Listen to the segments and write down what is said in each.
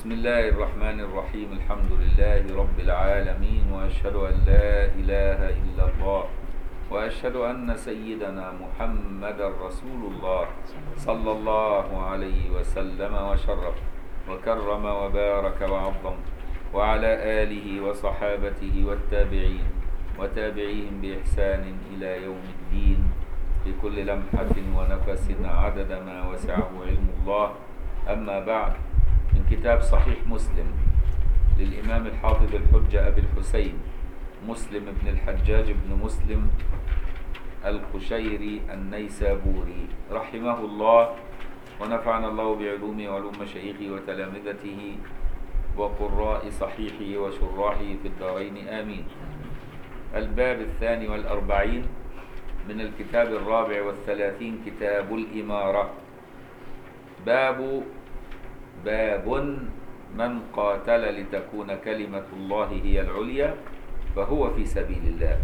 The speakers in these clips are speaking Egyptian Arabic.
بسم الله الرحمن الرحيم الحمد لله رب العالمين وأشهد أن لا إله إلا الله وأشهد أن سيدنا محمد رسول الله صلى الله عليه وسلم وشرف وكرم وبارك وعظم وعلى آله وصحابته والتابعين وتابعيهم بإحسان إلى يوم الدين بكل لمحة ونفس عدد ما وسعه علم الله أما بعد من كتاب صحيح مسلم للإمام الحافظ الحجة أبي الحسين مسلم بن الحجاج بن مسلم القشيري النيسابوري رحمه الله ونفعنا الله بعلومه وعلوم مشايخه وتلامذته وقراء صحيحه وشراحه في الدارين آمين الباب الثاني والأربعين من الكتاب الرابع والثلاثين كتاب الإمارة باب باب من قاتل لتكون كلمة الله هي العليا فهو في سبيل الله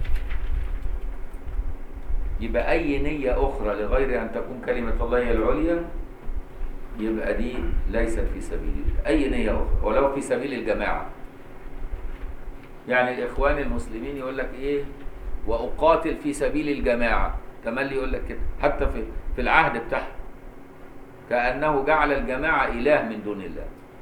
يبقى أي نية أخرى لغير أن تكون كلمة الله هي العليا يبقى دي ليست في سبيل الله أي نية أخرى ولو في سبيل الجماعة يعني الإخوان المسلمين يقول لك إيه وأقاتل في سبيل الجماعة تملي يقول لك كده حتى في في العهد بتاعه كأنه جعل الجماعة إله من دون الله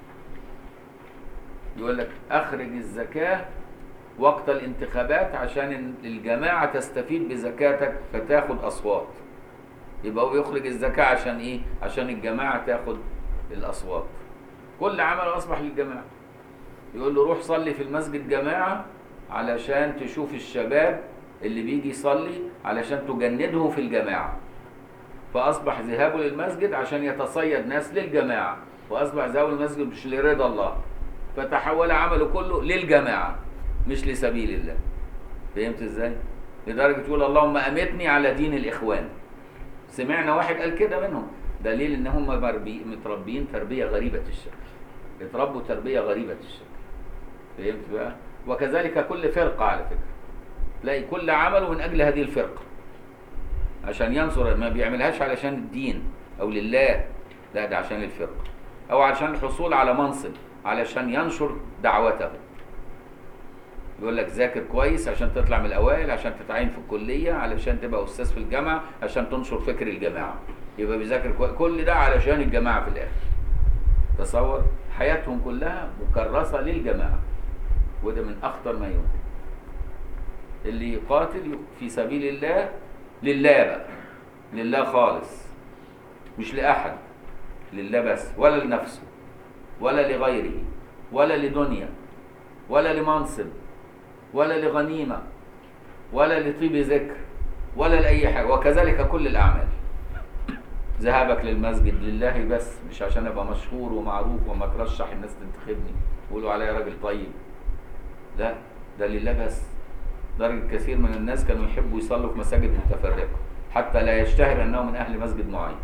يقول لك أخرج الزكاة وقت الانتخابات عشان الجماعة تستفيد بزكاتك فتاخد أصوات يبقى هو يخرج الزكاة عشان إيه؟ عشان الجماعة تاخد الأصوات كل عمل أصبح للجماعة يقول له روح صلي في المسجد جماعة علشان تشوف الشباب اللي بيجي يصلي علشان تجنده في الجماعة فأصبح ذهابه للمسجد عشان يتصيد ناس للجماعة وأصبح ذهابه للمسجد مش لرضا الله فتحول عمله كله للجماعة مش لسبيل الله فهمت ازاي؟ لدرجة تقول اللهم أمتني على دين الإخوان سمعنا واحد قال كده منهم دليل ان هم متربيين تربية غريبة الشكل اتربوا تربية غريبة الشكل فهمت بقى؟ وكذلك كل فرقة على فكرة تلاقي كل عمله من أجل هذه الفرقة عشان ينصر ما بيعملهاش علشان الدين أو لله لا ده عشان الفرقة أو عشان الحصول على منصب علشان ينشر دعوته يقول لك ذاكر كويس عشان تطلع من الأوائل عشان تتعين في الكلية علشان تبقى أستاذ في الجامعة عشان تنشر فكر الجماعة يبقى بيذاكر كويس كل ده علشان الجماعة في الآخر تصور حياتهم كلها مكرسة للجماعة وده من أخطر ما يمكن اللي يقاتل في سبيل الله لله بقى لله خالص مش لأحد لله بس ولا لنفسه ولا لغيره ولا لدنيا ولا لمنصب ولا لغنيمة ولا لطيب ذكر ولا لأي حاجة وكذلك كل الأعمال ذهابك للمسجد لله بس مش عشان ابقى مشهور ومعروف وما ترشح الناس تنتخبني يقولوا عليا راجل طيب لا ده لله بس درجة كثير من الناس كانوا يحبوا يصلوا في مساجد متفرقة حتى لا يشتهر أنه من أهل مسجد معين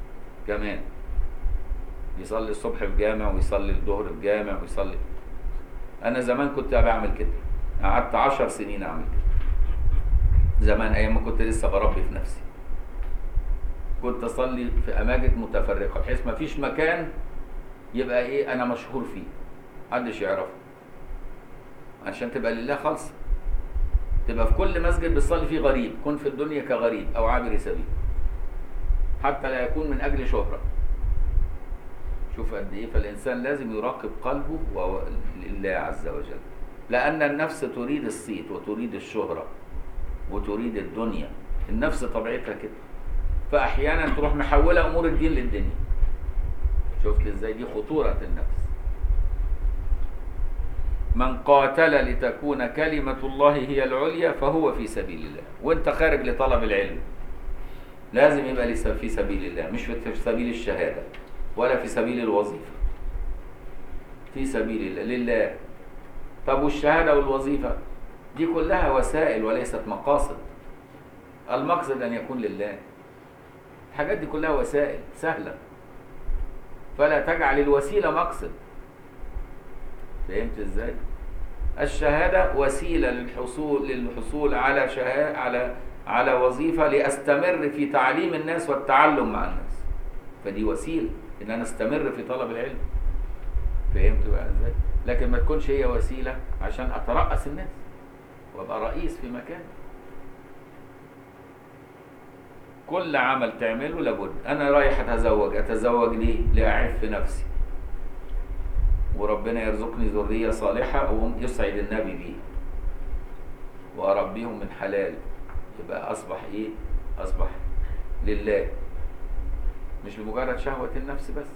كمان يصلي الصبح في جامع ويصلي الظهر في جامع ويصلي أنا زمان كنت بعمل كده قعدت عشر سنين أعمل كده زمان أيام ما كنت لسه بربي في نفسي كنت أصلي في أماكن متفرقة بحيث ما فيش مكان يبقى إيه أنا مشهور فيه محدش يعرفه عشان تبقى لله خالصة تبقى في كل مسجد بتصلي فيه غريب كن في الدنيا كغريب او عابر سبيل حتى لا يكون من اجل شهرة شوف قد ايه فالانسان لازم يراقب قلبه لله عز وجل لان النفس تريد الصيت وتريد الشهرة وتريد الدنيا النفس طبيعتها كده فاحيانا تروح محولة امور الدين للدنيا شفت ازاي دي خطورة النفس من قاتل لتكون كلمة الله هي العليا فهو في سبيل الله وانت خارج لطلب العلم لازم يبقى في سبيل الله مش في سبيل الشهادة ولا في سبيل الوظيفة في سبيل الله لله طب والشهادة والوظيفة دي كلها وسائل وليست مقاصد المقصد أن يكون لله الحاجات دي كلها وسائل سهلة فلا تجعل الوسيلة مقصد فهمت ازاي الشهاده وسيله للحصول للحصول على شهاده على على وظيفه لاستمر في تعليم الناس والتعلم مع الناس فدي وسيله ان انا استمر في طلب العلم فهمت بقى ازاي لكن ما تكونش هي وسيله عشان اترأس الناس وابقى رئيس في مكان كل عمل تعمله لابد انا رايح اتزوج اتزوج ليه لاعف نفسي وربنا يرزقني ذريه صالحه اقوم يسعد النبي بيه واربيهم من حلال يبقى اصبح ايه اصبح لله مش لمجرد شهوه النفس بس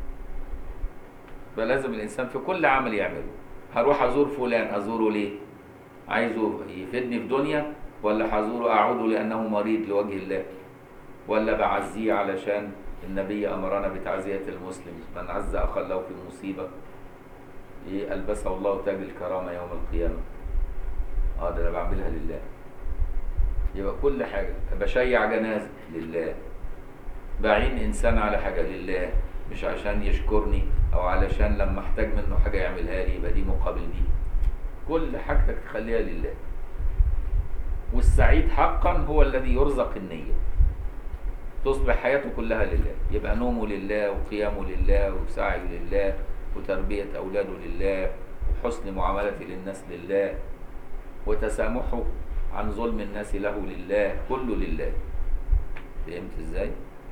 فلازم الانسان في كل عمل يعمله هروح ازور فلان ازوره ليه عايزه يفيدني في دنيا ولا هزوره اعوده لانه مريض لوجه الله ولا بعزيه علشان النبي امرنا بتعزيه المسلم من عز اخا له في مصيبه ايه البسه الله تاج الكرامه يوم القيامه اه ده انا بعملها لله يبقى كل حاجه بشيع جنازه لله بعين انسان على حاجه لله مش عشان يشكرني او علشان لما احتاج منه حاجه يعملها لي يبقى دي مقابل دي كل حاجتك تخليها لله والسعيد حقا هو الذي يرزق النيه تصبح حياته كلها لله يبقى نومه لله وقيامه لله وسعيه لله وتربية أولاده لله وحسن معاملته للناس لله وتسامحه عن ظلم الناس له لله كله لله فهمت ازاي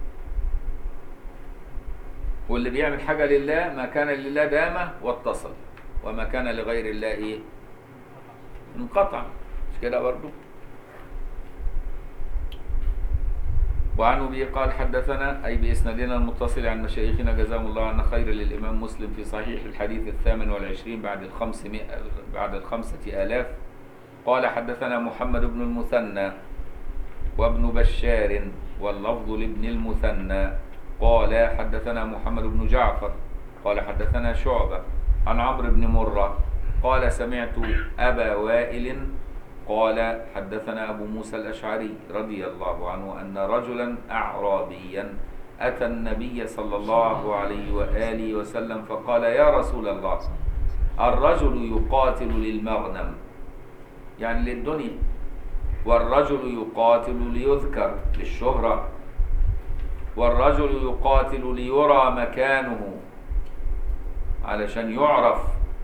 واللي بيعمل حاجة لله ما كان لله دام واتصل وما كان لغير الله ايه انقطع مش كده برضه وعن ابي قال حدثنا اي باسنادنا المتصل عن مشايخنا جزاهم الله عنا خير للامام مسلم في صحيح الحديث الثامن والعشرين بعد الخمسمائة بعد الخمسة آلاف قال حدثنا محمد بن المثنى وابن بشار واللفظ لابن المثنى قال حدثنا محمد بن جعفر قال حدثنا شعبة عن عمرو بن مرة قال سمعت أبا وائل قال حدثنا أبو موسى الأشعري رضي الله عنه أن رجلا أعرابيا أتى النبي صلى الله عليه وآله وسلم فقال يا رسول الله الرجل يقاتل للمغنم يعني للدنيا والرجل يقاتل ليذكر للشهرة والرجل يقاتل ليرى مكانه علشان يعرف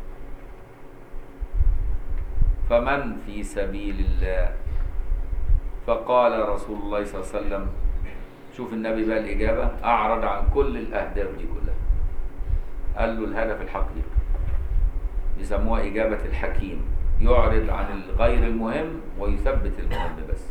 فمن في سبيل الله فقال رسول الله صلى الله عليه وسلم شوف النبي بقى الإجابة أعرض عن كل الأهداف دي كلها قال له الهدف الحقيقي يسموها إجابة الحكيم يعرض عن الغير المهم ويثبت المهم بس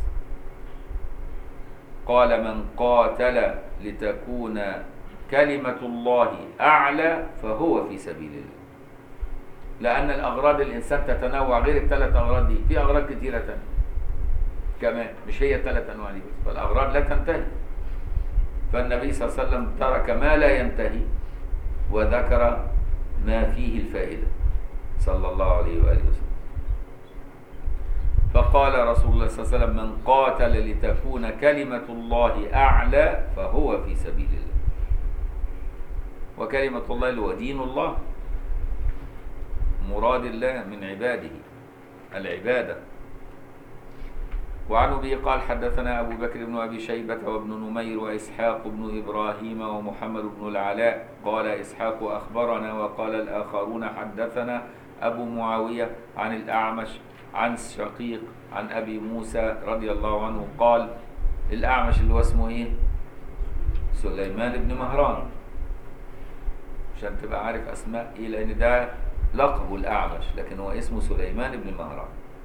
قال من قاتل لتكون كلمة الله أعلى فهو في سبيل الله لأن الأغراض الإنسان تتنوع غير الثلاث أغراض دي في أغراض كتيرة تانية كمان مش هي الثلاث أنواع دي بس فالأغراض لا تنتهي فالنبي صلى الله عليه وسلم ترك ما لا ينتهي وذكر ما فيه الفائدة صلى الله عليه وآله وسلم فقال رسول الله صلى الله عليه وسلم من قاتل لتكون كلمة الله أعلى فهو في سبيل الله وكلمة الله اللي هو دين الله مراد الله من عباده العبادة وعن أبي قال حدثنا أبو بكر بن أبي شيبة وابن نمير وإسحاق بن إبراهيم ومحمد بن العلاء قال إسحاق أخبرنا وقال الآخرون حدثنا أبو معاوية عن الأعمش عن شقيق عن أبي موسى رضي الله عنه قال الأعمش اللي هو اسمه إيه سليمان بن مهران عشان تبقى عارف أسماء إيه لأن ده لقب الأعمش لكن هو اسمه سليمان بن مهران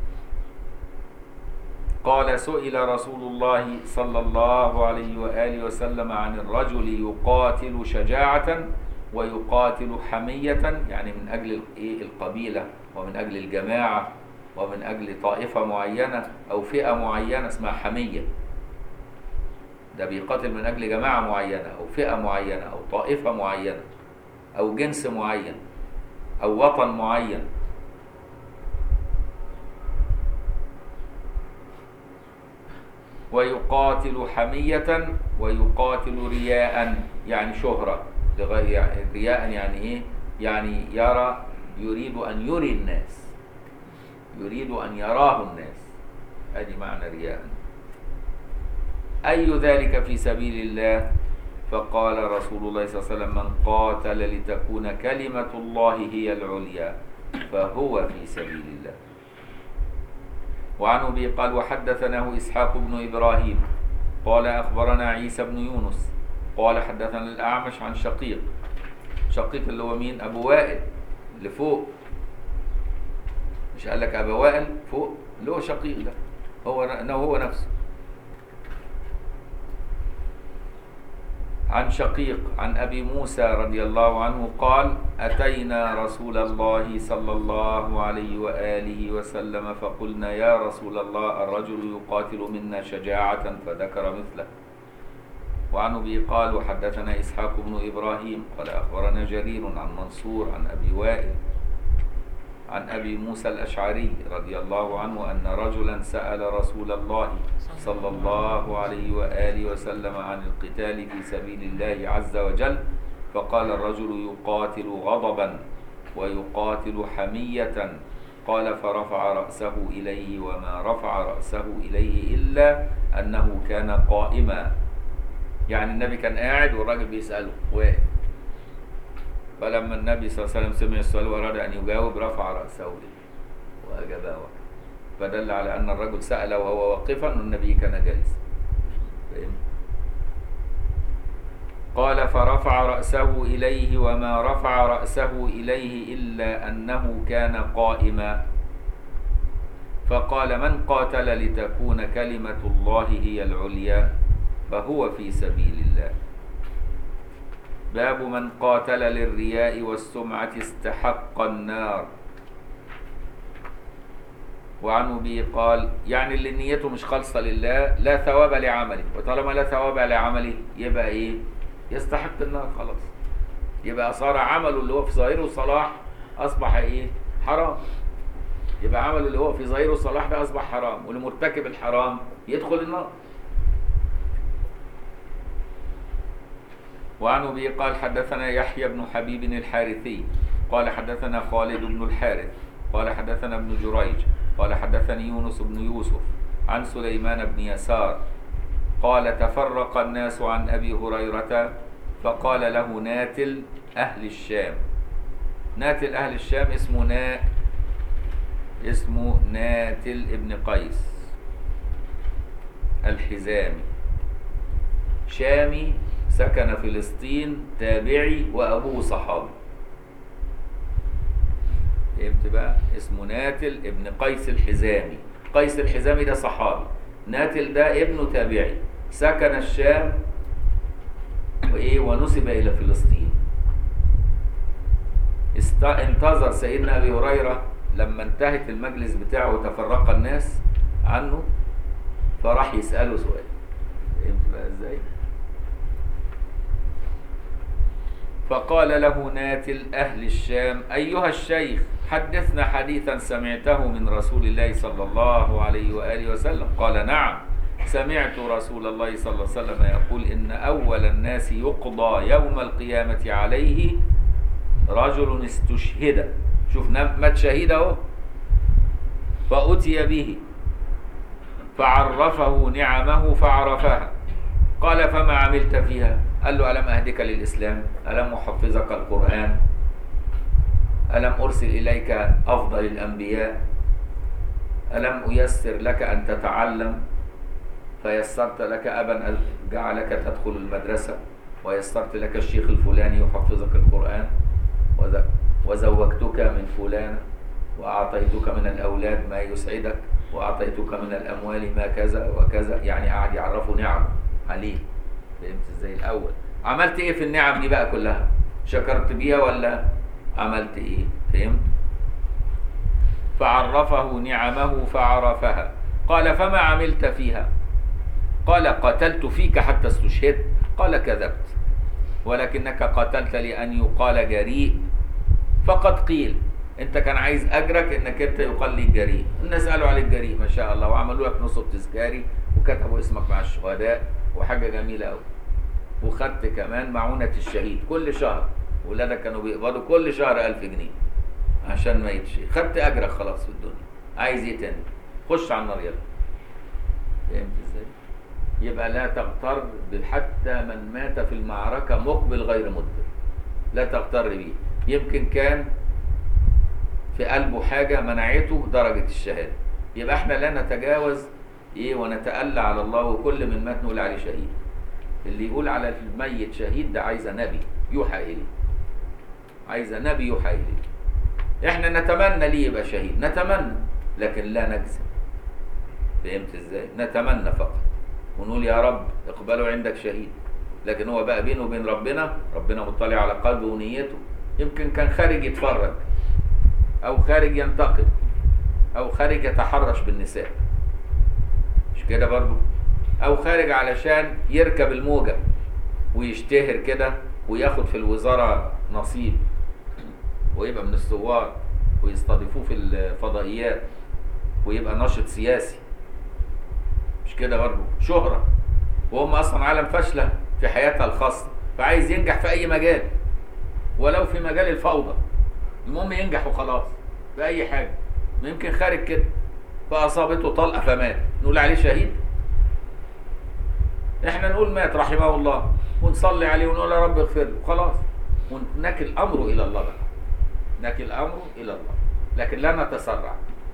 قال سئل رسول الله صلى الله عليه وآله وسلم عن الرجل يقاتل شجاعة ويقاتل حمية يعني من أجل القبيلة ومن أجل الجماعة ومن أجل طائفة معينة أو فئة معينة اسمها حمية ده بيقاتل من أجل جماعة معينة أو فئة معينة أو طائفة معينة أو جنس معين أو وطن معين ويقاتل حمية ويقاتل رياء يعني شهرة رياء يعني إيه؟ يعني يرى يريد أن يري الناس يريد أن يراه الناس هذه معنى رياء أي ذلك في سبيل الله فقال رسول الله صلى الله عليه وسلم من قاتل لتكون كلمة الله هي العليا فهو في سبيل الله وعن أبي قال وحدثناه إسحاق بن إبراهيم قال أخبرنا عيسى بن يونس قال حدثنا الأعمش عن شقيق شقيق اللي هو مين أبو وائل اللي فوق مش قال لك أبا وائل فوق اللي هو شقيق ده هو هو نفسه عن شقيق عن أبي موسى رضي الله عنه قال أتينا رسول الله صلى الله عليه وآله وسلم فقلنا يا رسول الله الرجل يقاتل منا شجاعة فذكر مثله وعن أبي قال وحدثنا إسحاق بن إبراهيم قال أخبرنا جرير عن منصور عن أبي وائل عن أبي موسى الأشعري رضي الله عنه أن رجلا سأل رسول الله صلى الله عليه وآله وسلم عن القتال في سبيل الله عز وجل فقال الرجل يقاتل غضبا ويقاتل حمية قال فرفع رأسه إليه وما رفع رأسه إليه إلا أنه كان قائما يعني النبي كان قاعد والراجل بيسأله واقف فلما النبي صلى الله عليه وسلم سمع السؤال وأراد أن يجاوب رفع رأسه إليه وأجابه فدل على أن الرجل سأل وهو واقفا والنبي كان جالسا فهم؟ قال فرفع رأسه إليه وما رفع رأسه إليه إلا أنه كان قائما فقال من قاتل لتكون كلمة الله هي العليا فهو في سبيل الله باب من قاتل للرياء والسمعة استحق النار وعن أبي قال يعني اللي نيته مش خالصة لله لا ثواب لعمله وطالما لا ثواب لعمله يبقى إيه يستحق النار خلاص يبقى صار عمله اللي هو في ظاهره صلاح أصبح إيه حرام يبقى عمله اللي هو في ظاهره صلاح ده أصبح حرام والمرتكب الحرام يدخل النار وعن أبي قال حدثنا يحيى بن حبيب الحارثي قال حدثنا خالد بن الحارث قال حدثنا ابن جريج قال حدثني يونس بن يوسف عن سليمان بن يسار قال تفرق الناس عن أبي هريرة فقال له ناتل أهل الشام ناتل أهل الشام اسمه نا اسمه ناتل ابن قيس الحزامي شامي سكن فلسطين تابعي وأبوه صحابي فهمت بقى اسمه ناتل ابن قيس الحزامي قيس الحزامي ده صحابي ناتل ده ابنه تابعي سكن الشام وايه ونسب الى فلسطين است... انتظر سيدنا ابي هريره لما انتهت المجلس بتاعه وتفرق الناس عنه فراح يساله سؤال فهمت بقى ازاي فقال له ناتل أهل الشام أيها الشيخ حدثنا حديثا سمعته من رسول الله صلى الله عليه وآله وسلم قال نعم سمعت رسول الله صلى الله عليه وسلم يقول إن أول الناس يقضى يوم القيامة عليه رجل استشهد شوف مات شهيد اهو فأتي به فعرفه نعمه فعرفها قال فما عملت فيها قال له ألم أهدك للإسلام ألم أحفظك القرآن ألم أرسل إليك أفضل الأنبياء ألم أيسر لك أن تتعلم فيسرت لك أبا جعلك تدخل المدرسة ويسرت لك الشيخ الفلاني يحفظك القرآن وزوجتك من فلان وأعطيتك من الأولاد ما يسعدك وأعطيتك من الأموال ما كذا وكذا يعني قاعد يعرفه نعمه عليه فهمت ازاي الاول عملت ايه في النعم دي بقى كلها شكرت بيها ولا عملت ايه فهمت فعرفه نعمه فعرفها قال فما عملت فيها قال قتلت فيك حتى استشهدت قال كذبت ولكنك قتلت لأن يقال جريء فقد قيل انت كان عايز اجرك انك انت يقال لي جريء الناس قالوا عليك جريء ما شاء الله وعملوا لك نصب تذكاري وكتبوا اسمك مع الشهداء وحاجه جميله قوي وخدت كمان معونه الشهيد كل شهر ولادك كانوا بيقبضوا كل شهر 1000 جنيه عشان ما يتشي خدت اجرك خلاص في الدنيا عايز ايه تاني خش على النار يلا فهمت ازاي يبقى لا تغتر بال- حتى من مات في المعركة مقبل غير مدبر لا تغتر به يمكن كان في قلبه حاجة منعته درجة الشهادة يبقى احنا لا نتجاوز ايه ونتألى على الله وكل من مات نقول عليه شهيد اللي يقول على الميت شهيد ده عايز نبي يوحى إليه عايز نبي يوحى إليه احنا نتمنى ليه يبقى شهيد نتمنى لكن لا نجزم فهمت ازاي نتمنى فقط ونقول يا رب اقبله عندك شهيد لكن هو بقى بينه وبين ربنا ربنا مطلع على قلبه ونيته يمكن كان خارج يتفرج او خارج ينتقد او خارج يتحرش بالنساء مش كده برضو او خارج علشان يركب الموجة ويشتهر كده وياخد في الوزارة نصيب ويبقى من الثوار ويستضيفوه في الفضائيات ويبقى ناشط سياسي مش كده برضه شهرة وهم أصلا عالم فاشلة في حياتها الخاصة فعايز ينجح في أي مجال ولو في مجال الفوضى المهم ينجح وخلاص في أي حاجة ما يمكن خارج كده فأصابته طلقة فمات نقول عليه شهيد احنا نقول مات رحمه الله ونصلي عليه ونقول يا رب اغفر له خلاص ونكل امره الى الله بقى نكل امره الى الله لكن لا نتسرع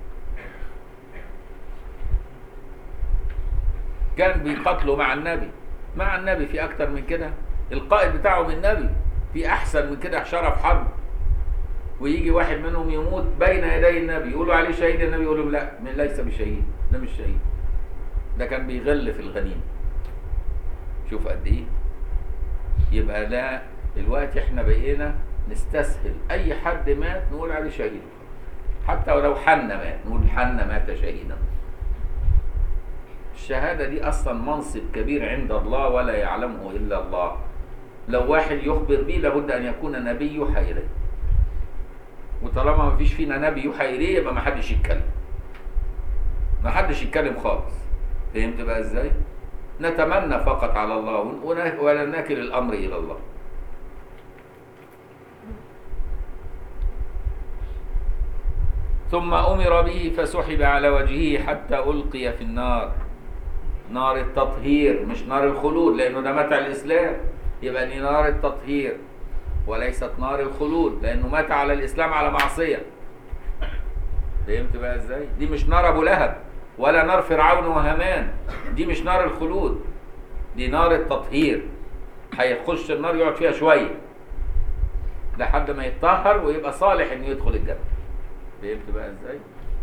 كان بيقاتلوا مع النبي مع النبي في اكتر من كده القائد بتاعهم النبي في احسن من كده شرف حرب ويجي واحد منهم يموت بين يدي النبي يقولوا عليه شهيد النبي يقول لهم لا ليس بشهيد ده مش شهيد ده كان بيغل في الغنيمه شوف قد ايه يبقى لا دلوقتي احنا بقينا نستسهل اي حد مات نقول عليه شهيد حتى ولو حنا مات نقول حنا مات شهيدا الشهادة دي أصلا منصب كبير عند الله ولا يعلمه إلا الله لو واحد يخبر به لابد أن يكون نبي يوحى إليه وطالما ما فيش فينا نبي يوحى إليه يبقى ما حدش يتكلم ما حدش يتكلم خالص فهمت بقى إزاي؟ نتمنى فقط على الله ون- ولا نكل الأمر إلى الله ثم أمر به فسحب على وجهه حتى ألقي في النار نار التطهير مش نار الخلود لأنه ده متع الإسلام يبقى دي نار التطهير وليست نار الخلود لأنه مات على الإسلام على معصية فهمت بقى إزاي؟ دي مش نار أبو لهب ولا نار فرعون وهامان دي مش نار الخلود دي نار التطهير هيخش النار يقعد فيها شوية لحد ما يتطهر ويبقى صالح انه يدخل الجنة فهمت بقى ازاي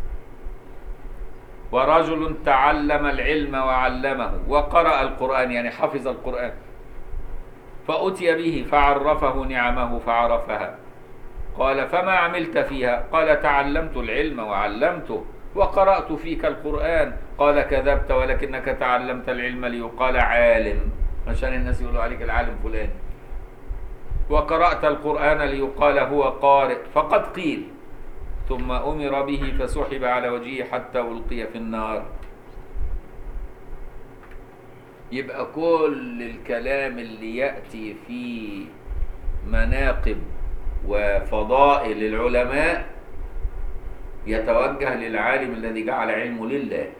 ورجل تعلم العلم وعلمه وقرأ القرآن يعني حفظ القرآن فأتي به فعرفه نعمه فعرفها قال فما عملت فيها قال تعلمت العلم وعلمته وقرأت فيك القرآن قال كذبت ولكنك تعلمت العلم ليقال عالم عشان الناس يقولوا عليك العالم فلان وقرأت القرآن ليقال هو قارئ فقد قيل ثم أمر به فسحب على وجهه حتى ألقي في النار يبقى كل الكلام اللي يأتي في مناقب وفضائل العلماء يتوجه للعالم الذي جعل علمه لله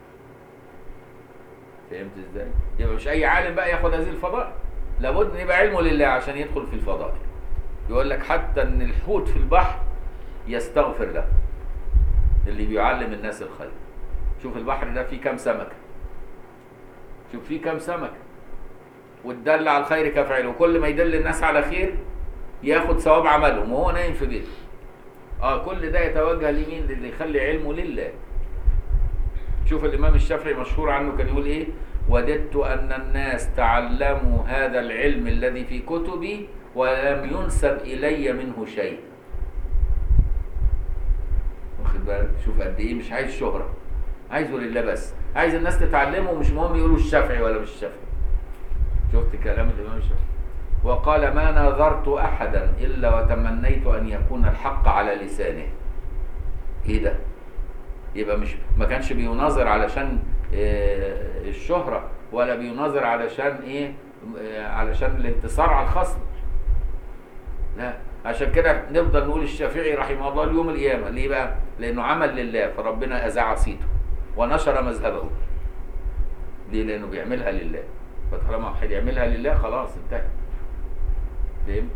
فهمت ازاي؟ يبقى مش اي عالم بقى ياخد هذه الفضائل لابد ان يبقى علمه لله عشان يدخل في الفضائل يقول لك حتى ان الحوت في البحر يستغفر له اللي بيعلم الناس الخير شوف البحر ده فيه كام سمكه شوف فيه كام سمكه والدل على الخير كفعله وكل ما يدل الناس على خير ياخد ثواب عملهم وهو نايم في بيته اه كل ده يتوجه لمين اللي يخلي علمه لله شوف الامام الشافعي مشهور عنه كان يقول ايه وددت ان الناس تعلموا هذا العلم الذي في كتبي ولم ينسب الي منه شيء واخد بالك شوف قد ايه مش عايز شهره عايزه لله بس عايز الناس تتعلمه ومش مهم يقولوا الشافعي ولا مش الشافعي شفت كلام الامام الشافعي وقال ما ناظرت احدا الا وتمنيت ان يكون الحق على لسانه ايه ده يبقى مش ما كانش بيناظر علشان آه، الشهرة ولا بيناظر علشان ايه آه، علشان الانتصار على الخصم لا عشان كده نفضل نقول الشافعي رحمه الله اليوم القيامة ليه بقى لانه عمل لله فربنا اذاع صيته ونشر مذهبه ليه لانه بيعملها لله فطالما واحد يعملها لله خلاص انتهى فهمت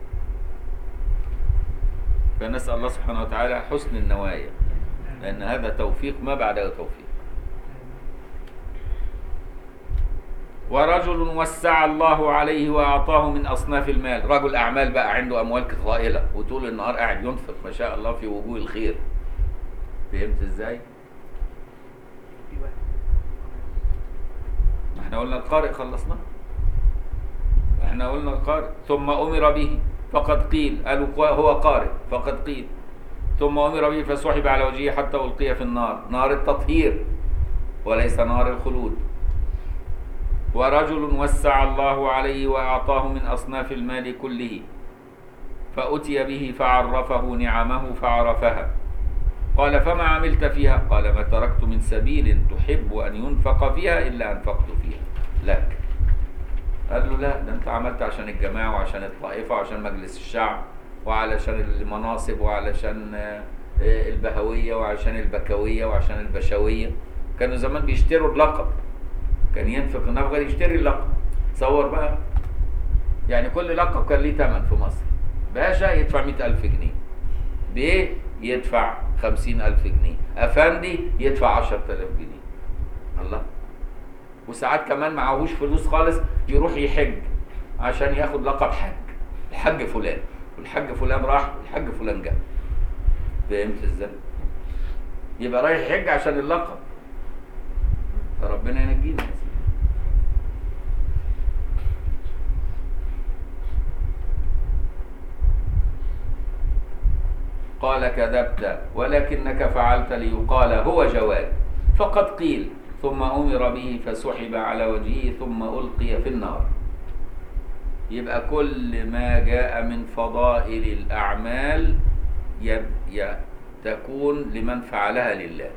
فنسال الله سبحانه وتعالى حسن النوايا لان هذا توفيق ما بعده توفيق ورجل وسع الله عليه واعطاه من اصناف المال رجل اعمال بقى عنده اموال طائله وطول النهار قاعد ينفق ما شاء الله في وجوه الخير فهمت ازاي في واحد ما احنا قلنا القارئ خلصنا احنا قلنا القارئ ثم امر به فقد قيل قالوا قا- هو قارئ فقد قيل ثم امر به فسحب على وجهه حتى القي في النار نار التطهير وليس نار الخلود ورجل وسع الله عليه واعطاه من اصناف المال كله فاتي به فعرفه نعمه فعرفها قال فما عملت فيها قال ما تركت من سبيل تحب أن ينفق فيها إلا أنفقت فيها لك قال له لا ده أنت عملت عشان الجماعة وعشان الطائفة وعشان مجلس الشعب وعلشان المناصب وعلشان آه، آه، البهوية وعشان البكوية وعشان البشوية كانوا زمان بيشتروا اللقب كان ينفق النفقة دي يشتري اللقب تصور بقى يعني كل لقب كان ليه ثمن في مصر باشا يدفع مئة ألف جنيه بيه يدفع خمسين ألف جنيه أفندي يدفع عشرة آلاف جنيه الله وساعات كمان معهوش فلوس خالص يروح يحج عشان ياخد لقب حج الحج فلان والحج فلان راح والحج فلان جه فهمت ازاي يبقى رايح يحج عشان اللقب فربنا ينجينا يا سيدي. قال كذبت ولكنك فعلت ليقال هو جواد فقد قيل ثم أمر به فسحب على وجهه ثم ألقي في النار يبقى كل ما جاء من فضائل الأعمال يب ي- تكون لمن فعلها لله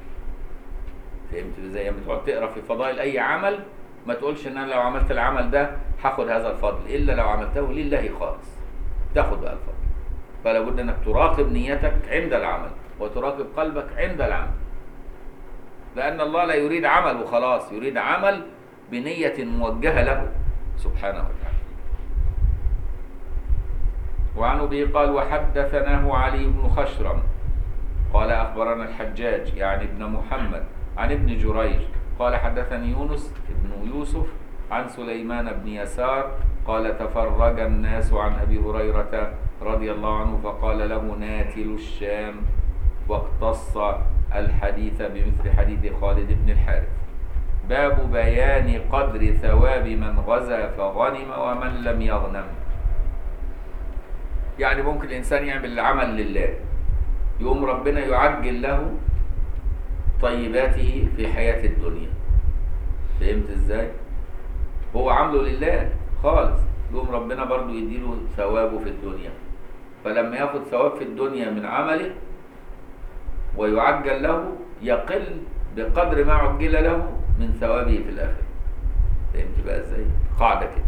فهمت زي ما تقعد تقرا في فضائل اي عمل ما تقولش ان انا لو عملت العمل ده هاخد هذا الفضل الا لو عملته لله خالص تاخد بقى الفضل فلا بد انك تراقب نيتك عند العمل وتراقب قلبك عند العمل لان الله لا يريد عمل وخلاص يريد عمل بنيه موجهه له سبحانه وتعالى وعن ابي قال وحدثناه علي بن خشرم قال اخبرنا الحجاج يعني ابن محمد عن ابن جريج قال حدثني يونس بن يوسف عن سليمان بن يسار قال تفرج الناس عن ابي هريره رضي الله عنه فقال له ناتل الشام واقتص الحديث بمثل حديث خالد بن الحارث باب بيان قدر ثواب من غزا فغنم ومن لم يغنم يعني ممكن الانسان يعمل العمل لله يقوم ربنا يعجل له طيباته في حياة الدنيا فهمت ازاي هو عامله لله خالص يقوم ربنا برضو يديله ثوابه في الدنيا فلما ياخد ثواب في الدنيا من عمله ويعجل له يقل بقدر ما عجل له من ثوابه في الآخرة فهمت بقى ازاي قاعدة كده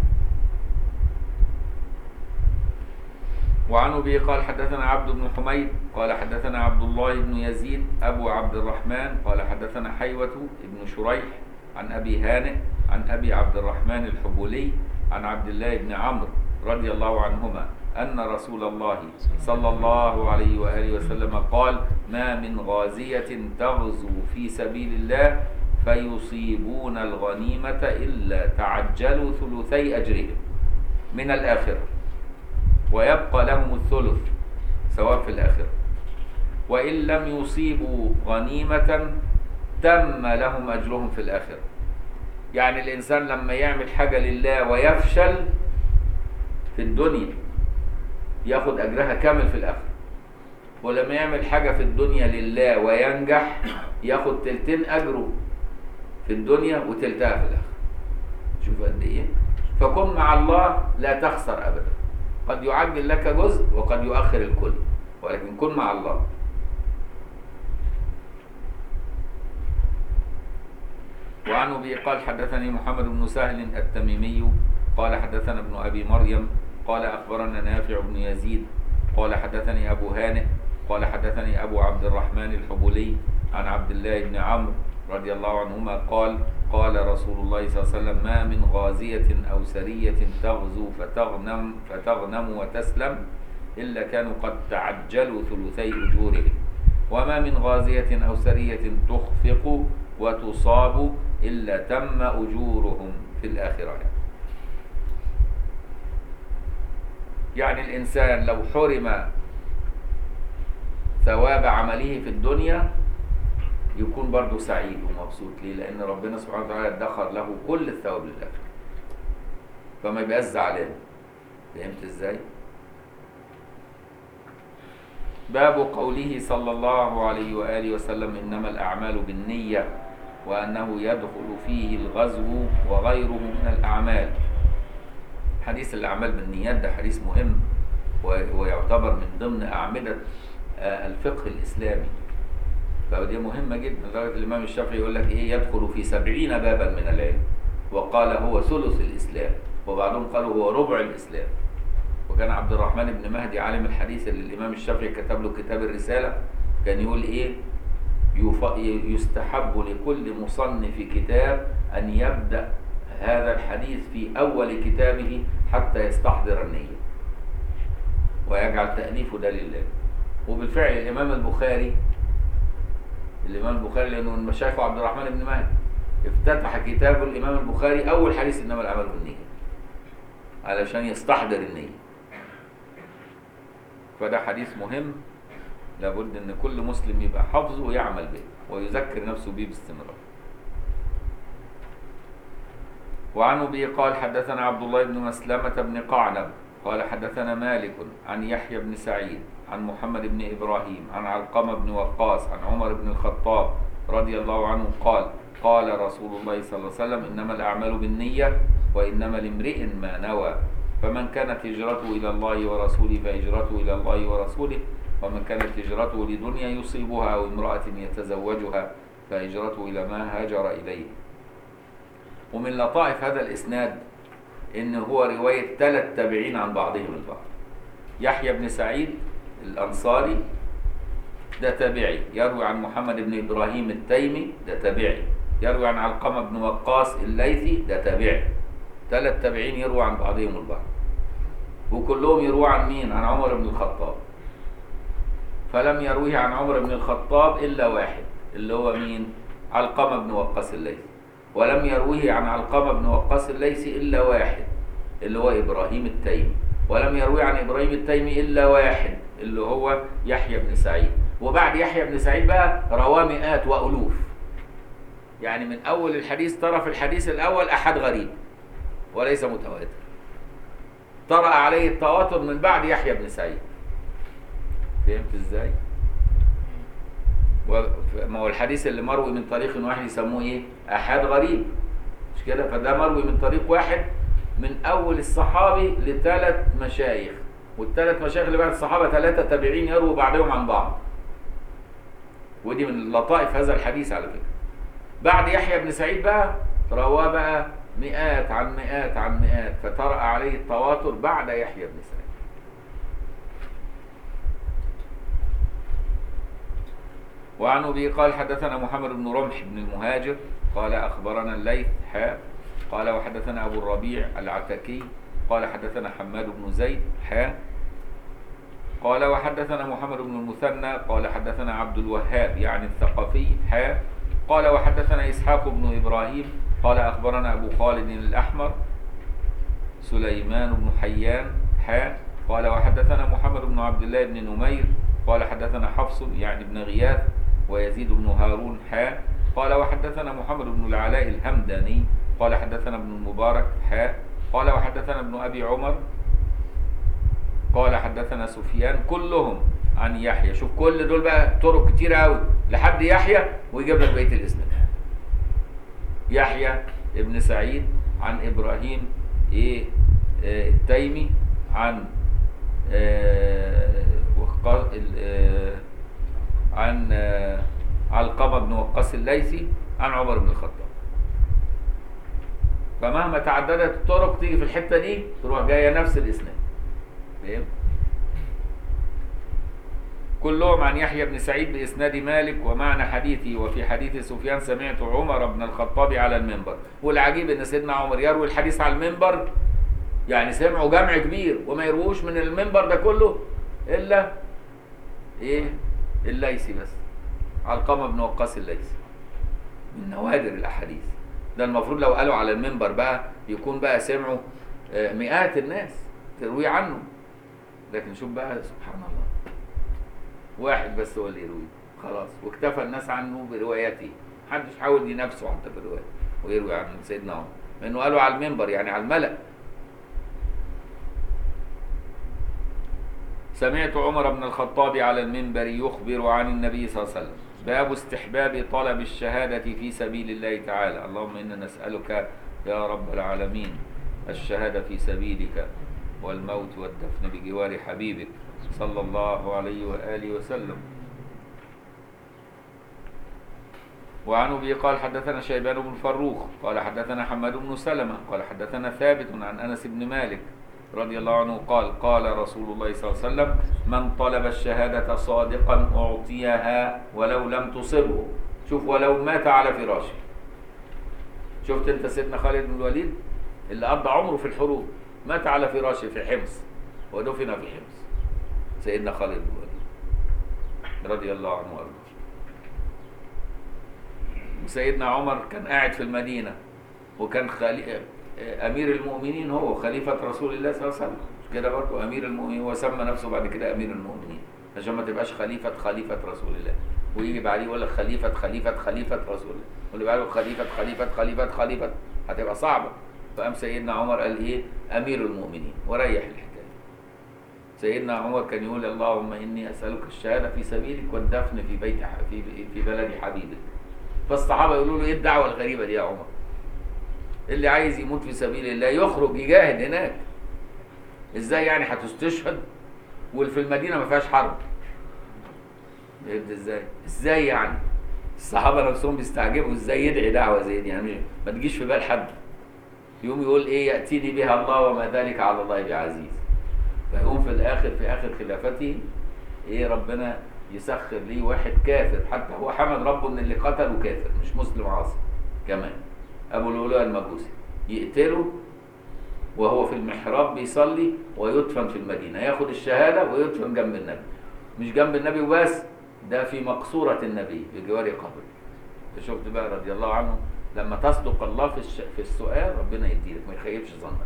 وعن ابي قال حدثنا عبد بن حميد قال حدثنا عبد الله بن يزيد ابو عبد الرحمن قال حدثنا حيوة بن شريح عن ابي هانئ عن ابي عبد الرحمن الحبولي عن عبد الله بن عمرو رضي الله عنهما ان رسول الله صلى الله عليه واله وسلم قال ما من غازية تغزو في سبيل الله فيصيبون الغنيمة الا تعجلوا ثلثي اجرهم من الاخره ويبقى لهم الثلث ثواب في الآخرة وإن لم يصيبوا غنيمة تم لهم أجرهم في الآخرة يعني الإنسان لما يعمل حاجة لله ويفشل في الدنيا ياخد أجرها كامل في الآخرة ولما يعمل حاجة في الدنيا لله وينجح ياخد تلتين أجره في الدنيا وتلتها في الآخرة شوف قد إيه فكن مع الله لا تخسر أبدا قد يعجل لك جزء وقد يؤخر الكل ولكن كن مع الله وعن ابي قال حدثني محمد بن سهل التميمي قال حدثنا ابن ابي مريم قال اخبرنا نافع بن يزيد قال حدثني ابو هانئ قال حدثني ابو عبد الرحمن الحبولي عن عبد الله بن عمرو رضي الله عنهما قال قال رسول الله صلى الله عليه وسلم ما من غازية أو سرية تغزو فتغنم فتغنم وتسلم إلا كانوا قد تعجلوا ثلثي أجورهم وما من غازية أو سرية تخفق وتصاب إلا تم أجورهم في الآخرة يعني الإنسان لو حرم ثواب عمله في الدنيا يكون برضه سعيد ومبسوط ليه؟ لأن ربنا سبحانه وتعالى ادخر له كل الثواب للآخرة فما يبقاش زعلان فهمت ازاي؟ باب قوله صلى الله عليه وآله وسلم إنما الأعمال بالنية وأنه يدخل فيه الغزو وغيره من الأعمال حديث الأعمال بالنيات ده حديث مهم و- ويعتبر من ضمن أعمدة آه، الفقه الإسلامي فدي مهمة جدا لدرجة الإمام الشافعي يقول لك إيه يدخل في سبعين بابا من العلم وقال هو ثلث الإسلام وبعضهم قالوا هو ربع الإسلام وكان عبد الرحمن بن مهدي عالم الحديث اللي الإمام الشافعي كتب له كتاب الرسالة كان يقول إيه يف- يستحب لكل مصنف كتاب أن يبدأ هذا الحديث في أول كتابه حتى يستحضر النية ويجعل تأليفه ده لله وبالفعل الإمام البخاري الإمام البخاري لأنه من مشايخه عبد الرحمن بن مهدي افتتح كتاب الإمام البخاري أول حديث إنما الأعمال بالنية علشان يستحضر النية فده حديث مهم لابد ان كل مسلم يبقى حافظه ويعمل به ويذكر نفسه به باستمرار وعن ابي قال حدثنا عبد الله بن مسلمة بن قعنب قال حدثنا مالك عن يحيى بن سعيد عن محمد بن ابراهيم عن علقمة بن وقاص عن عمر بن الخطاب رضي الله عنه قال قال رسول الله صلى الله عليه وسلم انما الاعمال بالنية وانما لامرئ ما نوى فمن كانت هجرته الى الله ورسوله فهجرته الى الله ورسوله ومن كانت هجرته لدنيا يصيبها او امرأة يتزوجها فهجرته الى ما هاجر اليه ومن لطائف هذا الاسناد ان هو روايه ثلاث تابعين عن بعضهم البعض يحيى بن سعيد الانصاري ده تابعي يروي عن محمد بن ابراهيم التيمي ده تابعي يروي عن علقمه بن وقاص الليثي ده تابعي ثلاث تابعين يروي عن بعضهم البعض وكلهم يروى عن مين عن عمر بن الخطاب فلم يرويه عن عمر بن الخطاب الا واحد اللي هو مين علقمه بن وقاص الليثي ولم يرويه عن علقمة بن وقاص الليثي إلا واحد اللي هو إبراهيم التيمي ولم يروي عن إبراهيم التيمي إلا واحد اللي هو يحيى بن سعيد وبعد يحيى بن سعيد بقى رواه مئات وألوف يعني من أول الحديث ترى في الحديث الأول أحد غريب وليس متواتر طرأ عليه التواتر من بعد يحيى بن سعيد فهمت ازاي؟ ما هو الحديث اللي مروي من طريق واحد يسموه ايه؟ احاد غريب مش كده؟ فده مروي من طريق واحد من اول الصحابي لثلاث مشايخ والثلاث مشايخ اللي بعد الصحابه ثلاثه تابعين يرووا بعضهم عن بعض ودي من لطائف هذا الحديث على فكره بعد يحيى بن سعيد بقى رواه بقى مئات عن مئات عن مئات فطرأ عليه التواتر بعد يحيى بن سعيد وعن ابي قال حدثنا محمد بن رمح بن المهاجر قال اخبرنا الليث حاء قال وحدثنا ابو الربيع العتكي قال حدثنا حماد بن زيد حاء قال وحدثنا محمد بن المثنى قال حدثنا عبد الوهاب يعني الثقفي حاء قال وحدثنا اسحاق بن ابراهيم قال اخبرنا ابو خالد الاحمر سليمان بن حيان حاء قال وحدثنا محمد بن عبد الله بن نمير قال حدثنا حفص يعني بن غياث ويزيد بن هارون حاء قال وحدثنا محمد بن العلاء الهمداني قال حدثنا ابن المبارك حاء قال وحدثنا ابن ابي عمر قال حدثنا سفيان كلهم عن يحيى شوف كل دول بقى طرق كتير قوي لحد يحيى ويجيب لك بقيه الاسناد يحيى ابن سعيد عن ابراهيم ايه آه التيمي عن آه وقا- ال- آه عن آه علقمة بن وقاص الليثي عن عمر بن الخطاب فمهما تعددت الطرق تيجي في الحتة دي تروح جاية نفس الإسناد فاهم؟ كلهم عن يحيى بن سعيد بإسناد مالك ومعنى حديثه وفي حديث سفيان سمعت عمر بن الخطاب على المنبر والعجيب ان سيدنا عمر يروي الحديث على المنبر يعني سمعوا جمع كبير وما يرووش من المنبر ده كله الا ايه الليثي بس علقمه بن وقاص الليثي من نوادر الاحاديث ده المفروض لو قالوا على المنبر بقى يكون بقى سمعوا آه، مئات الناس تروي عنه لكن شوف بقى سبحان الله واحد بس هو اللي يروي خلاص واكتفى الناس عنه بروايته محدش حاول ينافسه حتى بالروايه ويروي عن سيدنا عمر لانه قالوا على المنبر يعني على الملأ سمعت عمر بن الخطاب على المنبر يخبر عن النبي صلى الله عليه وسلم باب استحباب طلب الشهادة في سبيل الله تعالى اللهم إنا نسألك يا رب العالمين الشهادة في سبيلك والموت والدفن بجوار حبيبك صلى الله عليه وآله وسلم وعن ابي قال حدثنا شيبان بن فروخ قال حدثنا حماد بن سلمة قال حدثنا ثابت عن انس بن مالك رضي الله عنه قال قال رسول الله صلى الله عليه وسلم من طلب الشهادة صادقا أعطيها ولو لم تصبه شوف ولو مات على فراشه شفت انت سيدنا خالد بن الوليد اللي قضى عمره في الحروب مات على فراشه في حمص ودفن في حمص سيدنا خالد بن الوليد رضي الله عنه وارضاه وسيدنا عمر كان قاعد في المدينة وكان خلي... أمير المؤمنين هو خليفة رسول الله صلى الله عليه وسلم مش كده برضه أمير المؤمنين هو سمى نفسه بعد كده أمير المؤمنين عشان ما تبقاش خليفة خليفة رسول الله ويجي بعديه يقول لك خليفة خليفة خليفة رسول الله واللي بعده خليفة خليفة خليفة خليفة هتبقى صعبة فقام سيدنا عمر قال إيه أمير المؤمنين وريح الحكاية سيدنا عمر كان يقول اللهم إني أسألك الشهادة في سبيلك والدفن في بيت ح- في في بلد حبيبك فالصحابه يقولوا له ايه الدعوه الغريبه دي يا عمر اللي عايز يموت في سبيل الله يخرج يجاهد هناك ازاي يعني هتستشهد واللي في المدينه ما فيهاش حرب فهمت ازاي ازاي يعني الصحابه نفسهم بيستعجبوا ازاي يدعي دعوه زي دي يعني مش- ما تجيش في بال حد يقوم يقول ايه ياتيني بها الله وما ذلك على الله بعزيز فيقوم في الاخر في اخر خلافته ايه ربنا يسخر ليه واحد كافر حتى هو حمد ربه ان اللي قتله كافر مش مسلم عاصي كمان ابو لؤلؤ المجوسي يقتله وهو في المحراب بيصلي ويدفن في المدينه ياخد الشهاده ويدفن جنب النبي مش جنب النبي وبس ده في مقصوره النبي بجوار قبره فشفت بقى رضي الله عنه لما تصدق الله في الش... في السؤال ربنا يديلك ما يخيبش ظنك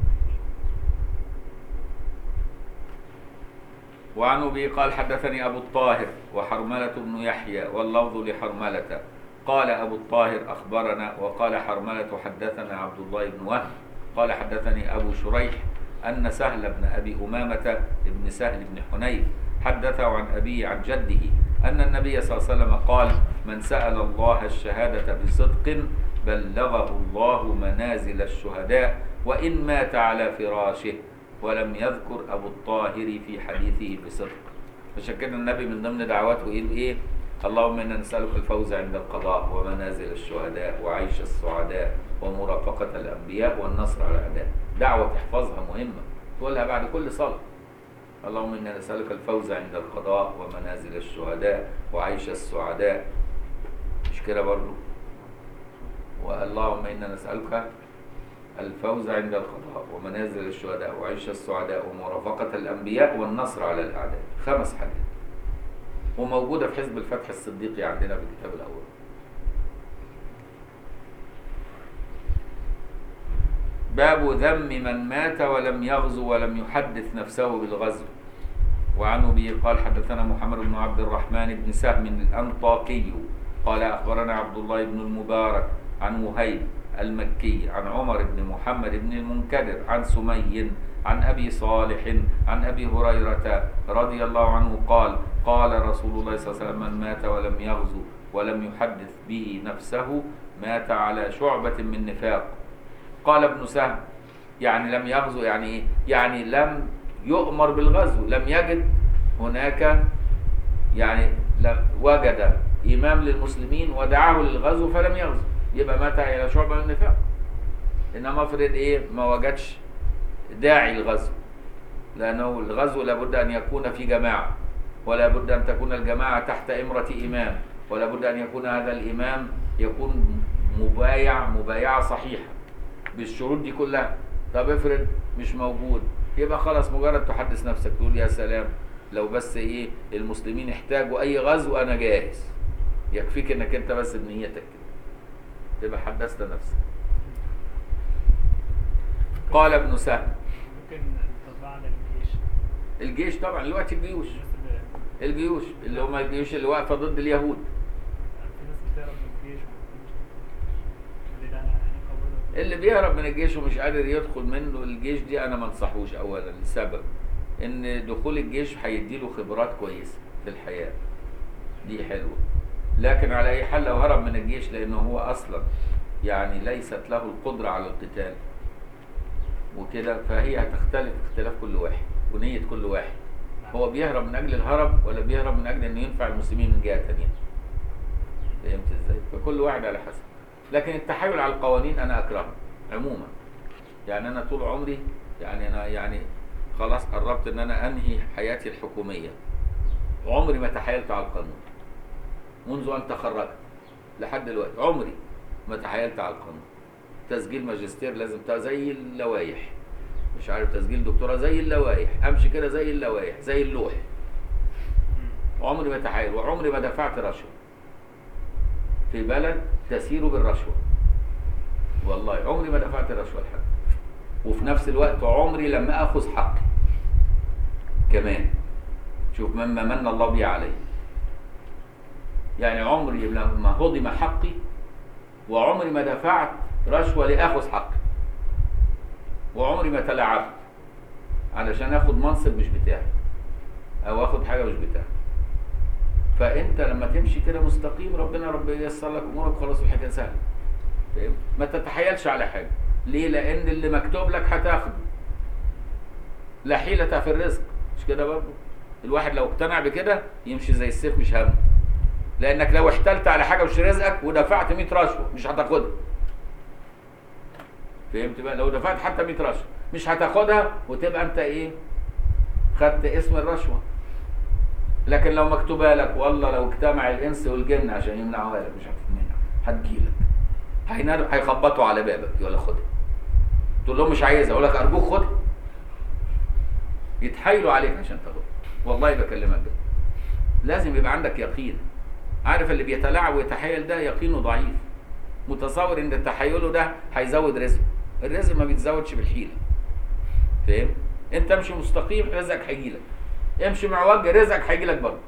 وعن ابي قال حدثني ابو الطاهر وحرمله بن يحيى واللفظ لحرمله قال ابو الطاهر اخبرنا وقال حرمله حدثنا عبد الله بن وهب قال حدثني ابو شريح ان سهل بن ابي امامه بن سهل بن حنيف حدثه عن ابيه عن جده ان النبي صلى الله عليه وسلم قال من سال الله الشهاده بصدق بلغه الله منازل الشهداء وان مات على فراشه ولم يذكر ابو الطاهر في حديثه بصدق عشان كده النبي من ضمن دعواته يقول ايه اللهم انا نسالك الفوز عند القضاء ومنازل الشهداء وعيش السعداء ومرافقه الانبياء والنصر على الاعداء دعوه تحفظها مهمه تقولها بعد كل صلاه اللهم انا نسالك الفوز عند القضاء ومنازل الشهداء وعيش السعداء مش كده برضه واللهم انا نسالك الفوز عند القضاء ومنازل الشهداء وعيش السعداء ومرافقة الأنبياء والنصر على الأعداء خمس حاجات وموجودة في حزب الفتح الصديقي عندنا في الكتاب الأول باب ذم من مات ولم يغزو ولم يحدث نفسه بالغزو وعن ابي قال حدثنا محمد بن عبد الرحمن بن سهم الانطاكي قال اخبرنا عبد الله بن المبارك عن وهيب المكي عن عمر بن محمد بن المنكدر عن سمي عن ابي صالح عن ابي هريره رضي الله عنه قال قال رسول الله صلى الله عليه وسلم من مات ولم يغزو ولم يحدث به نفسه مات على شعبه من نفاق قال ابن سهم يعني لم يغزو يعني ايه؟ يعني لم يؤمر بالغزو لم يجد هناك يعني لم وجد إمام للمسلمين ودعاه للغزو فلم يغزو يبقى مات إلى شعبة من النفاق إنما افرض إيه ما وجدش داعي الغزو لأنه الغزو لابد أن يكون في جماعة ولا بد أن تكون الجماعة تحت إمرة إمام ولا بد أن يكون هذا الإمام يكون مبايع مبايعة صحيحة بالشروط دي كلها طب افرض مش موجود يبقى خلاص مجرد تحدث نفسك تقول يا سلام لو بس ايه المسلمين احتاجوا اي غزو انا جاهز يكفيك انك انت بس بنيتك كده تبقى حدثت نفسك قال ابن سهل ممكن تطلع على الجيش الجيش طبعا دلوقتي الجيوش الناس اللي الجيوش اللي هم الجيوش اللي واقفه ضد اليهود في ناس بتهرب من الجيش اللي ده هنبقى برضه اللي بيهرب من الجيش ومش قادر يدخل منه الجيش دي انا ما انصحوش اولا لسبب ان دخول الجيش هيديله خبرات كويسه في الحياه دي حلوه لكن على اي حال لو هرب من الجيش لانه هو اصلا يعني ليست له القدره على القتال وكده فهي هتختلف اختلاف كل واحد ونيه كل واحد هو بيهرب من اجل الهرب ولا بيهرب من اجل انه ينفع المسلمين من جهه ثانيه فهمت ازاي فكل واحد على حسب لكن التحايل على القوانين انا اكرهه عموما يعني انا طول عمري يعني انا يعني خلاص قربت ان انا انهي حياتي الحكوميه عمري ما تحايلت على القانون منذ ان تخرجت لحد دلوقتي عمري ما تحايلت على القانون تسجيل ماجستير لازم تا- زي اللوائح مش عارف تسجيل دكتوراه زي اللوائح امشي كده زي اللوائح زي اللوح عمري ما تحايل وعمري ما دفعت رشوه في بلد تسير بالرشوه والله عمري ما دفعت رشوه لحد وفي نفس الوقت عمري لم اخذ حقي كمان شوف مما من الله بي علي يعني عمري لما هضم حقي وعمري ما دفعت رشوه لاخذ حقي وعمري ما تلاعبت علشان اخد منصب مش بتاعي او اخد حاجه مش بتاعي فانت لما تمشي كده مستقيم ربنا رب ييسر لك امورك خلاص الحكايه سهله فاهم ما تتحايلش على حاجه ليه لان اللي مكتوب لك هتاخده لا حيلة في الرزق مش كده برضه الواحد لو اقتنع بكده يمشي زي السيف مش همه لانك لو احتلت على حاجه مش رزقك ودفعت 100 رشوه مش هتاخدها فهمت بقى لو دفعت حتى 100 رشوه مش هتاخدها وتبقى انت ايه خدت اسم الرشوه لكن لو مكتوبه لك والله لو اجتمع الانس والجن عشان يمنعوها لك مش هتمنع هتجيلك هينادوا هيخبطوا على بابك يقول لك خدها تقول لهم مش عايزها يقول لك ارجوك خدها يتحايلوا عليك عشان تاخدها والله بكلمك بجد لازم يبقى عندك يقين عارف اللي بيتلاعب ويتحايل ده يقينه ضعيف متصور ان تحايله ده هيزود رزقه الرزق ما بيتزودش بالحيله فاهم انت امشي مستقيم رزقك هيجيلك امشي معوج رزقك هيجيلك برضه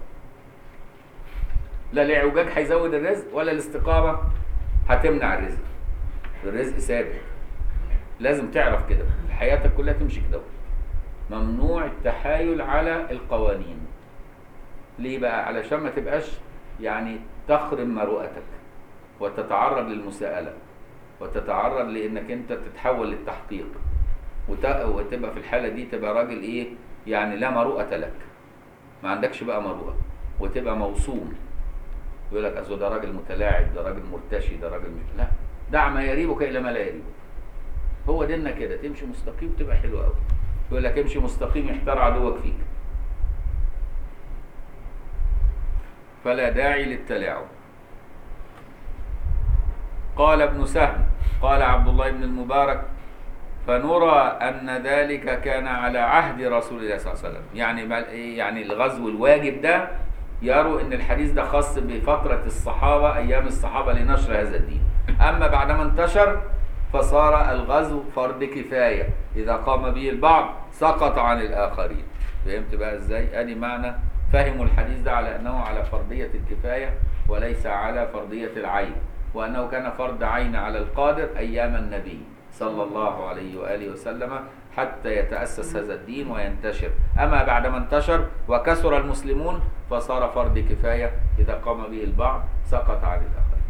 لا الاعوجاج هيزود الرزق ولا الاستقامه هتمنع الرزق الرزق ثابت لازم تعرف كده حياتك كلها تمشي كده ممنوع التحايل على القوانين ليه بقى علشان ما تبقاش يعني تخرم مروءتك وتتعرض للمساءلة وتتعرض لانك انت تتحول للتحقيق وت- وتبقى في الحالة دي تبقى راجل ايه يعني لا مروءة لك ما عندكش بقى مروءة وتبقى موصوم يقول لك اصل ده راجل متلاعب ده راجل مرتشي ده راجل مش لا دع ما يريبك الى ما لا يريبك هو ديننا كده تمشي مستقيم تبقى حلو قوي يقول لك امشي مستقيم يحتار عدوك فيك فلا داعي للتلاعب قال ابن سهل قال عبد الله بن المبارك فنرى أن ذلك كان على عهد رسول الله صلى الله عليه وسلم يعني بل- يعني الغزو الواجب ده يروا أن الحديث ده خاص بفترة الصحابة أيام الصحابة لنشر هذا الدين أما بعدما انتشر فصار الغزو فرض كفاية إذا قام به البعض سقط عن الآخرين فهمت بقى إزاي؟ أدي معنى فهموا الحديث ده على أنه على فرضية الكفاية وليس على فرضية العين وأنه كان فرض عين على القادر أيام النبي صلى الله عليه وآله وسلم حتى يتأسس هذا الدين وينتشر أما بعدما انتشر وكثر المسلمون فصار فرض كفاية إذا قام به البعض سقط عن الآخرين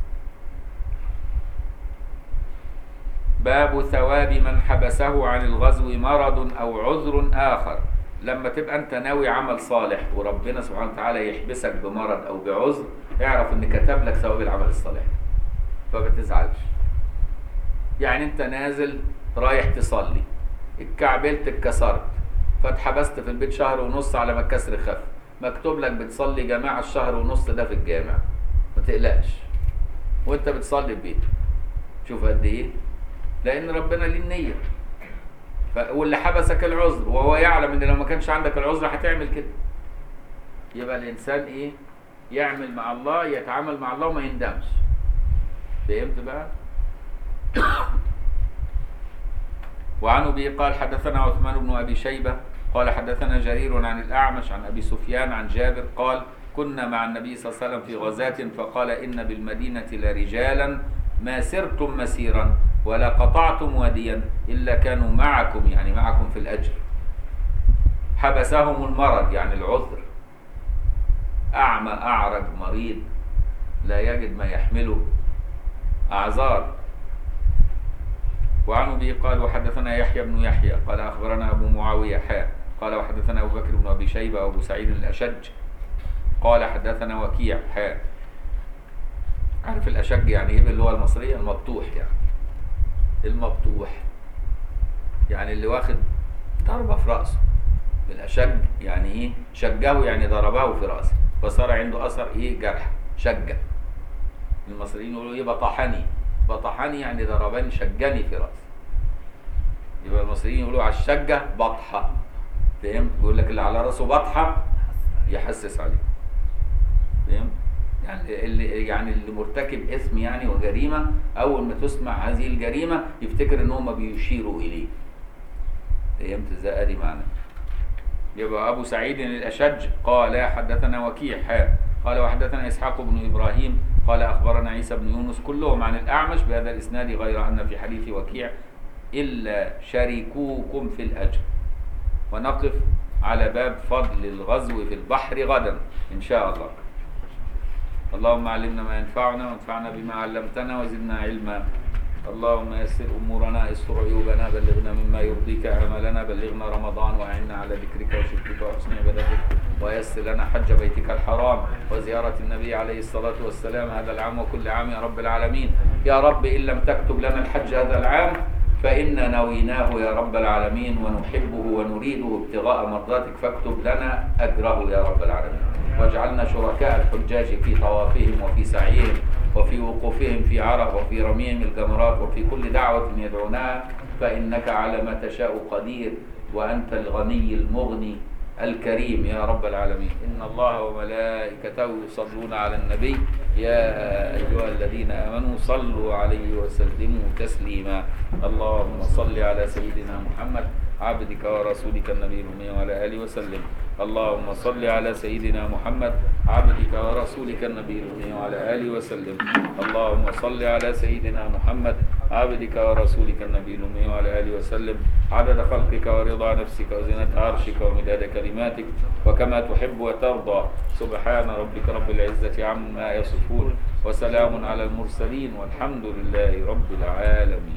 باب ثواب من حبسه عن الغزو مرض أو عذر آخر لما تبقى أنت ناوي عمل صالح وربنا سبحانه وتعالى يحبسك بمرض أو بعذر اعرف إن كتب لك ثواب العمل الصالح فما تزعلش يعني أنت نازل رايح تصلي اتكعبلت اتكسرت فاتحبست في البيت شهر ونص على ما الكسر خف مكتوب لك بتصلي جماعة الشهر ونص ده في الجامع ما تقلقش وانت بتصلي في بيتك شوف قد ايه لان ربنا ليه النية ف... واللي حبسك العذر وهو يعلم ان لو ما كانش عندك العذر هتعمل كده يبقى الانسان ايه يعمل مع الله يتعامل مع الله وما يندمش فهمت بقى وعن ابي قال حدثنا عثمان بن ابي شيبه قال حدثنا جرير عن الاعمش عن ابي سفيان عن جابر قال كنا مع النبي صلى الله عليه وسلم في غزاة فقال ان بالمدينه لرجالا ما سرتم مسيرا ولا قطعتم واديا الا كانوا معكم يعني معكم في الاجر حبسهم المرض يعني العذر اعمى اعرج مريض لا يجد ما يحمله اعذار وعن ابي قال وحدثنا يحيى بن يحيى قال اخبرنا ابو معاويه حاء قال وحدثنا ابو بكر بن ابي شيبه وابو سعيد الاشج قال حدثنا وكيع حاء عارف الاشج يعني ايه باللغه المصريه المبطوح يعني المبطوح يعني اللي واخد ضربه في راسه الاشج يعني ايه شجه يعني ضربه في راسه فصار عنده اثر ايه جرح شجه المصريين يقولوا ايه بطحني بطحني يعني ضربني شجني في راسي يبقى المصريين يقولوا على الشجه بطحه فهمت يقول لك اللي على راسه بطحه يحسس عليه فهمت يعني اللي يعني اللي مرتكب اسم يعني وجريمه اول ما تسمع هذه الجريمه يفتكر ان هم بيشيروا اليه فهمت ازاي ادي معنى يبقى ابو سعيد الاشج قال حدثنا وكيع حاء قال وحدثنا اسحاق بن ابراهيم قال اخبرنا عيسى بن يونس كلهم عن الاعمش بهذا الاسناد غير ان في حديث وكيع الا شريكوكم في الاجر ونقف على باب فضل الغزو في البحر غدا ان شاء الله اللهم علمنا ما ينفعنا وانفعنا بما علمتنا وزدنا علما اللهم يسر امورنا استر عيوبنا بلغنا مما يرضيك املنا بلغنا رمضان واعنا على ذكرك وشكرك وحسن عبادتك ويسر لنا حج بيتك الحرام وزياره النبي عليه الصلاه والسلام هذا العام وكل عام يا رب العالمين يا رب ان لم تكتب لنا الحج هذا العام فإنا نويناه يا رب العالمين ونحبه ونريده ابتغاء مرضاتك فاكتب لنا أجره يا رب العالمين واجعلنا شركاء الحجاج في طوافهم وفي سعيهم وفي وقوفهم في عرف وفي رميهم الجمرات وفي كل دعوة يدعونها فإنك على ما تشاء قدير وأنت الغني المغني الكريم يا رب العالمين إن الله وملائكته يصلون على النبي يا أيها الذين آمنوا صلوا عليه وسلموا تسليما اللهم صل على سيدنا محمد عبدك ورسولك النبي الأمي وعلى آله وسلم اللهم صل على سيدنا محمد عبدك ورسولك النبي الأمي وعلى آله وسلم اللهم صل على سيدنا محمد عبدك ورسولك النبي الأمي وعلى آله وسلم عدد خلقك ورضا نفسك وزنة عرشك ومداد كلماتك وكما تحب وترضى سبحان ربك رب العزة عما يصفون وسلام على المرسلين والحمد لله رب العالمين